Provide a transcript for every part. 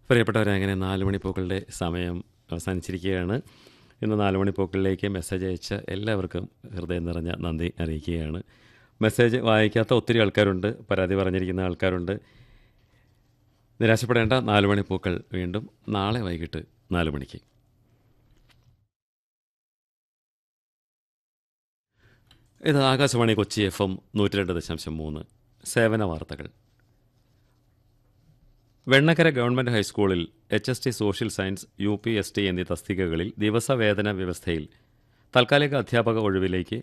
പ്രിയപ്പെട്ടവരെ അങ്ങനെ നാല് മണിപ്പൂക്കളുടെ സമയം അവസാനിച്ചിരിക്കുകയാണ് ഇന്ന് നാല് മണിപ്പൂക്കളിലേക്ക് മെസ്സേജ് അയച്ച എല്ലാവർക്കും ഹൃദയം നിറഞ്ഞ നന്ദി അറിയിക്കുകയാണ് മെസ്സേജ് വായിക്കാത്ത ഒത്തിരി ആൾക്കാരുണ്ട് പരാതി പറഞ്ഞിരിക്കുന്ന ആൾക്കാരുണ്ട് നിരാശപ്പെടേണ്ട നാല് മണിപ്പൂക്കൾ വീണ്ടും നാളെ വൈകിട്ട് നാല് മണിക്ക് ഇത് ആകാശവാണി കൊച്ചി എഫ് എം നൂറ്റി രണ്ട് ദശാംശം മൂന്ന് സേവന വാർത്തകൾ വെണ്ണക്കര ഗവൺമെന്റ് ഹൈസ്കൂളിൽ H S T social science U P S T എന്നീ തസ്തികകളിൽ ദിവസവേതന വ്യവസ്ഥയിൽ താൽക്കാലിക അധ്യാപക ഒഴിവിലേക്ക്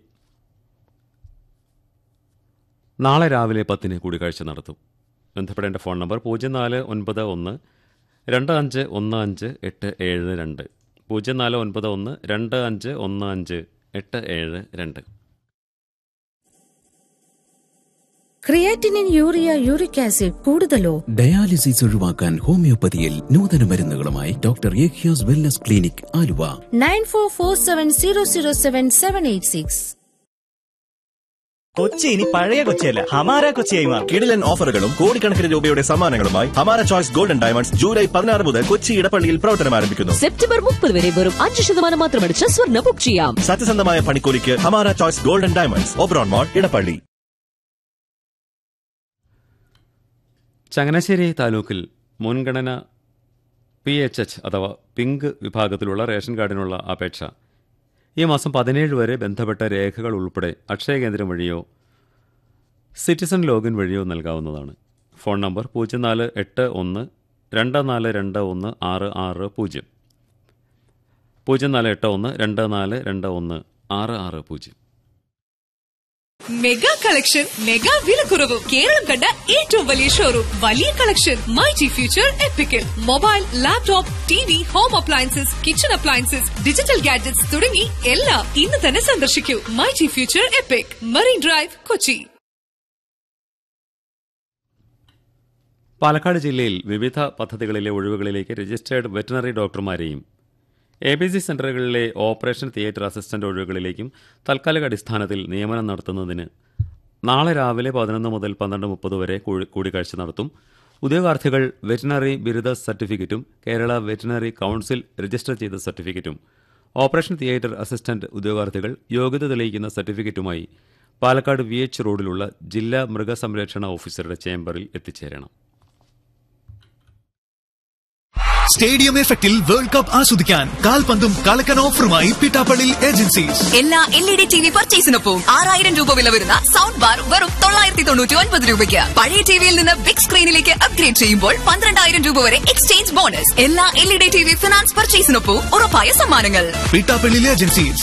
നാളെ രാവിലെ പത്തിന് കൂടിക്കാഴ്ച നടത്തും ബന്ധപ്പെടേണ്ട ഫോൺ നമ്പർ പൂജ്യം നാല് ഒൻപത് ഒന്ന് രണ്ട് അഞ്ച് ഒന്ന് അഞ്ച് എട്ട് ഏഴ് രണ്ട് പൂജ്യം നാല് ഒൻപത് ഒന്ന് രണ്ട് അഞ്ച് ഒന്ന് അഞ്ച് എട്ട് ഏഴ് രണ്ട് ക്രിയാറ്റിനിൻ യൂറിയ യൂറിക് ആസിഡ് കൂടുതലോ ഡയാലിസിസ് ഒഴിവാക്കാൻ ഹോമിയോപ്പതിയിൽ നൂതന മരുന്നുകളുമായി ഡോക്ടർ യേഖ്യാസ് wellness clinic Aluva nine four four seven zero zero seven seven eight six Kochi ഇനി പഴയ കൊച്ചിയല്ല ഹമാര കൊച്ചിയായി മാറും കിടിലൻ ഓഫറുകളും കോടിക്കണക്കിന് രൂപയുടെ സമ്മാനങ്ങളുമായി ഹമാര ചോയ്സ് ഗോൾഡൻ ഡയമണ്ട്സ് ജൂലൈ പതിനാറ് മുതൽ കൊച്ചി ഇടപ്പള്ളിയിൽ പ്രവർത്തനം ആരംഭിക്കുന്നു സെപ്റ്റംബർ മുപ്പത് വരെ വെറും അഞ്ച് ശതമാനം മാത്രമടിച്ച് സ്വർണ്ണ ബുക്ക് ചെയ്യാം സത്യസന്ധമായ പണിക്കൂലിക്ക് Hamara choice golden diamonds Oberon mall Edappally Changanassery താലൂക്കിൽ മുൻഗണന പി എച്ച് എച്ച് അഥവാ പിങ്ക് വിഭാഗത്തിലുള്ള റേഷൻ കാർഡിനുള്ള അപേക്ഷ ഈ മാസം പതിനേഴ് വരെ ബന്ധപ്പെട്ട രേഖകൾ ഉൾപ്പെടെ അക്ഷയ കേന്ദ്രം വഴിയോ സിറ്റിസൺ ലോഗിൻ വഴിയോ നൽകാവുന്നതാണ് ഫോൺ നമ്പർ പൂജ്യം നാല് എട്ട് ഒന്ന് രണ്ട് നാല് രണ്ട് ഒന്ന് ആറ് ആറ് പൂജ്യം പൂജ്യം നാല് എട്ട് ഒന്ന് രണ്ട് നാല് രണ്ട് ഒന്ന് ആറ് ആറ് പൂജ്യം മെഗാ കളക്ഷൻ മെഗാ വിലക്കുറവും കേരളം കണ്ട ഏറ്റവും വലിയ ഷോറൂം വലിയ collection my G future epical mobile laptop T V home appliances kitchen appliances digital gadgets തുടങ്ങി എല്ലാം ഇന്ന് തന്നെ സന്ദർശിക്കൂ my G future epic marine drive Kochi Palakkad ജില്ലയിൽ വിവിധ പദ്ധതികളിലെ ഒഴിവുകളിലേക്ക് രജിസ്റ്റേർഡ് വെറ്റിനറി ഡോക്ടർമാരെയും എ ബി സി സെന്ററുകളിലെ ഓപ്പറേഷൻ തിയേറ്റർ അസിസ്റ്റന്റ് ഒഴിവുകളിലേക്കും താൽക്കാലിക അടിസ്ഥാനത്തിൽ നിയമനം നടത്തുന്നതിന് നാളെ രാവിലെ പതിനൊന്ന് മുതൽ പന്ത്രണ്ട് മുപ്പത് വരെ കൂടി- കൂടിക്കാഴ്ച നടത്തും ഉദ്യോഗാർത്ഥികൾ വെറ്റിനറി ബിരുദ സർട്ടിഫിക്കറ്റും കേരള വെറ്റിനറി കൗൺസിൽ രജിസ്റ്റർ ചെയ്ത സർട്ടിഫിക്കറ്റും ഓപ്പറേഷൻ തിയേറ്റർ അസിസ്റ്റന്റ് ഉദ്യോഗാർത്ഥികൾ യോഗ്യത തെളിയിക്കുന്ന സർട്ടിഫിക്കറ്റുമായി പാലക്കാട് വി എച്ച് റോഡിലുള്ള ജില്ലാ മൃഗസംരക്ഷണ ഓഫീസറുടെ ചേംബറിൽ എത്തിച്ചേരണം സ്റ്റേഡിയം എഫക്റ്റിൽ വേൾഡ് കപ്പ് ആസ്വദിക്കാൻ കാൽപന്തും കളക്കൻ ഓഫറുമായി പിട്ടാപ്പള്ളി ഏജൻസീസ് എല്ലാ L E D T V പർച്ചേസിനൊപ്പം ആറായിരം രൂപ വില വരുന്ന സൗണ്ട് ബാർ വെറും തൊള്ളായിരത്തി തൊണ്ണൂറ്റി ഒൻപത് രൂപയ്ക്ക് പഴയ ടിവിയിൽ നിന്ന് ബിഗ് സ്ക്രീനിലേക്ക് അപ്ഗ്രേഡ് ചെയ്യുമ്പോൾ പന്ത്രണ്ടായിരം രൂപ വരെ എക്സ്ചേഞ്ച് ബോണസ് എല്ലാ L E D T V finance പർച്ചേസിനൊപ്പം ഉറപ്പായ സമ്മാനങ്ങൾ പിട്ടാപ്പള്ളി ഏജൻസീസ്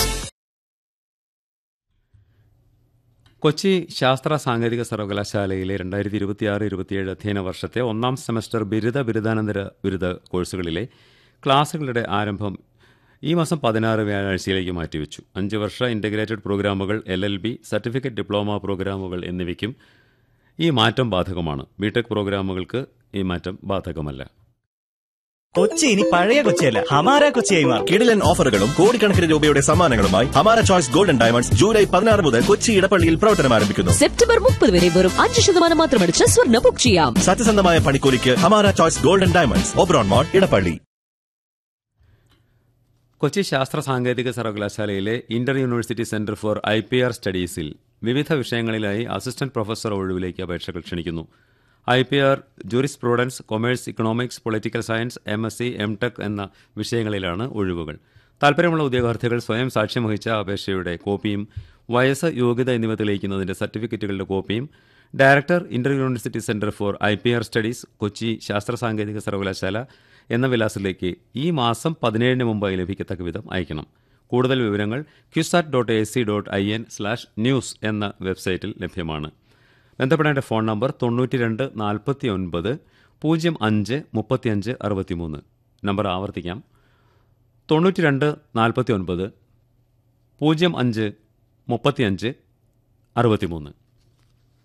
കൊച്ചി ശാസ്ത്ര സാങ്കേതിക സർവകലാശാലയിലെ രണ്ടായിരത്തി ഇരുപത്തിയാറ് ഇരുപത്തിയേഴ് അധ്യയന വർഷത്തെ ഒന്നാം സെമസ്റ്റർ ബിരുദ ബിരുദാനന്തര ബിരുദ കോഴ്സുകളിലെ ക്ലാസുകളുടെ ആരംഭം ഈ മാസം പതിനാറ് വ്യാഴാഴ്ചയിലേക്ക് മാറ്റിവെച്ചു അഞ്ച് വർഷ ഇൻ്റഗ്രേറ്റഡ് പ്രോഗ്രാമുകൾ L L B certificate diploma പ്രോഗ്രാമുകൾ എന്നിവയ്ക്കും ഈ മാറ്റം ബാധകമാണ് ബിടെക് പ്രോഗ്രാമുകൾക്ക് ഈ മാറ്റം ബാധകമല്ല കൊച്ചി ഇനി പഴയ കൊച്ചിയല്ല ഹമാര കൊച്ചിയായി മാറും കിടിലൻ ഓഫറുകളും കോടിക്കണക്കിന് രൂപയുടെ സമ്മാനങ്ങളുമായി ഹമാര ചോയ്സ് ഗോൾഡൻ ഡയമണ്ട്സ് ജൂലൈ പതിനാറ് മുതൽ കൊച്ചി ഇടപ്പള്ളിയിൽ പ്രവർത്തനം ആരംഭിക്കുന്നു സെപ്റ്റംബർ മുപ്പത് വരെ വെറും അഞ്ച് ശതമാനം മാത്രമടിച്ച് സ്വർണ്ണ ബുക്ക് ചെയ്യാം സത്യസന്ധമായ പണിക്കൂലിക്ക് Hamara choice golden diamonds Oberon mall Edappally Kochi ശാസ്ത്ര സാങ്കേതിക സർവകലാശാലയിലെ inter university centre for I P R സ്റ്റഡീസിൽ വിവിധ വിഷയങ്ങളിലായി അസിസ്റ്റന്റ് പ്രൊഫസർ ഒഴിവിലേക്ക് അപേക്ഷകൾ ക്ഷണിക്കുന്നു I P R jurisprudence commerce economics political science M S C M tech എന്ന വിഷയങ്ങളിലാണ് ഒഴിവുകൾ താൽപ്പര്യമുള്ള ഉദ്യോഗാർത്ഥികൾ സ്വയം സാക്ഷ്യം വഹിച്ച അപേക്ഷയുടെ കോപ്പിയും വയസ്സ് യോഗ്യത എന്നിവ തെളിയിക്കുന്നതിന്റെ സർട്ടിഫിക്കറ്റുകളുടെ കോപ്പിയും director inter university centre for I P R studies Kochi ശാസ്ത്ര സാങ്കേതിക സർവകലാശാല എന്ന വിലാസത്തിലേക്ക് ഈ മാസം പതിനേഴിന് മുമ്പായി ലഭിക്കത്തക്ക വിധം അയക്കണം കൂടുതൽ വിവരങ്ങൾ CUSAT dot A C dot I N slash news എന്ന വെബ്സൈറ്റിൽ ലഭ്യമാണ് ബന്ധപ്പെടേണ്ട ഫോൺ നമ്പർ തൊണ്ണൂറ്റി രണ്ട് നാൽപ്പത്തി ഒൻപത് പൂജ്യം അഞ്ച് മുപ്പത്തിയഞ്ച് അറുപത്തിമൂന്ന് നമ്പർ ആവർത്തിക്കാം തൊണ്ണൂറ്റി രണ്ട് നാൽപ്പത്തി ഒൻപത് പൂജ്യം അഞ്ച് മുപ്പത്തിയഞ്ച് അറുപത്തിമൂന്ന്